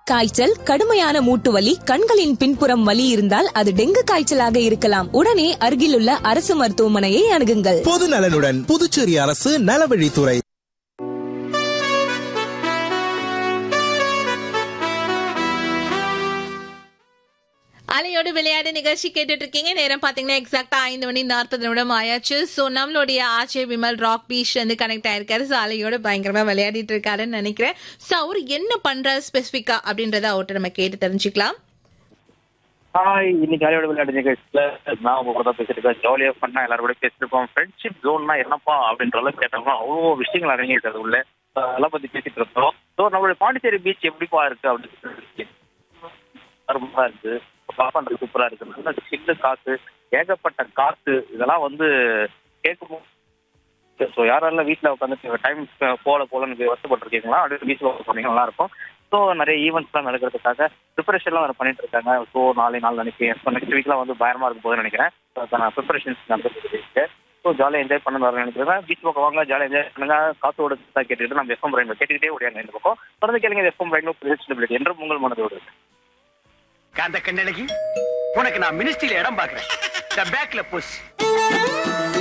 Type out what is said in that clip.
காய்ச்சல் கடுமையான மூட்டு வலி கண்களின் பின்புறம் வலி இருந்தால் அது டெங்கு காய்ச்சலாக இருக்கலாம் உடனே அருகிலுள்ள அரசு மருத்துவமனையை அணுகுங்கள் பொது நலனுடன் புதுச்சேரி அரசு நலவழித்துறை அலையோடு விளையாடு நிகழ்ச்சி கேட்டுட்டு இருக்கீங்க நேரம் பாத்தீங்கன்னா எக்ஸாக்டா ஐந்து மணி நாற்பது நிமிடம் ஆயாச்சு சோ நம்மளுடைய ஆச்சே விமல் ராக் பீச் வந்து கனெக்ட் ஆயிருக்காரு சோ அலையோட பயங்கரமா விளையாடிட்டு இருக்காருன்னு நினைக்கிறேன் சோ அவரு என்ன பண்றாரு ஸ்பெசிபிக்கா அப்படின்றத அவர்கிட்ட நம்ம கேட்டு தெரிஞ்சுக்கலாம் ஹாய் இன்னைக்கு அலையோட விளையாட்டு நிகழ்ச்சியில நான் உங்க கூட தான் பேசிட்டு இருக்கேன் ஜாலியா பண்ணா எல்லாரும் கூட பேசிட்டு இருக்கோம் ஃப்ரெண்ட்ஷிப் ஜோன்னா என்னப்பா அப்படின்ற அளவுக்கு கேட்டோம்னா அவ்வளோ விஷயங்கள் அடங்கிட்டு உள்ள அதெல்லாம் பத்தி பேசிட்டு இருக்கோம் ஸோ நம்மளுடைய பாண்டிச்சேரி பீச் எப்படிப்பா இருக்கு அப்படின்னு சொல்லி அருமையா இருக்கு பார்க்கறது சூப்பரா இருக்கு நல்ல சில்லு காத்து ஏகப்பட்ட காத்து இதெல்லாம் வந்து கேட்கும் ஸோ யாரெல்லாம் வீட்டில் உட்காந்து டைம் போல போலன்னு வருத்தப்பட்டிருக்கீங்களா அப்படியே பீச்சில் போனீங்க நல்லா இருக்கும் ஸோ நிறைய ஈவெண்ட்ஸ்லாம் நடக்கிறதுக்காக ப்ரிப்பரேஷன்லாம் வேறு பண்ணிட்டு இருக்காங்க ஸோ நாளை நாள் நினைக்கிறேன் ஸோ நெக்ஸ்ட் வீக்லாம் வந்து பயமா இருக்கும் போதுன்னு நினைக்கிறேன் ஸோ அதுக்கான ப்ரிப்பரேஷன்ஸ் நடந்துட்டு இருக்கு ஸோ ஜாலியாக என்ஜாய் பண்ண வரேன் நினைக்கிறேன் பீச் பக்கம் வாங்க ஜாலியாக என்ஜாய் பண்ணுங்க காத்தோட கேட்டுக்கிட்டு நம்ம எஃப்எம் ரைன் கேட்டுக்கிட்டே ஓடியாங்க இந்த பக்கம் தொடர்ந்து கேளுங்க எஃப்எம் ரைன் என்றும் உங்கள் மனதோடு காந்த கண்ணழகி உனக்கு நான் மினிஸ்ட்ரியில இடம் பாக்குறேன் பேக்ல புஷ்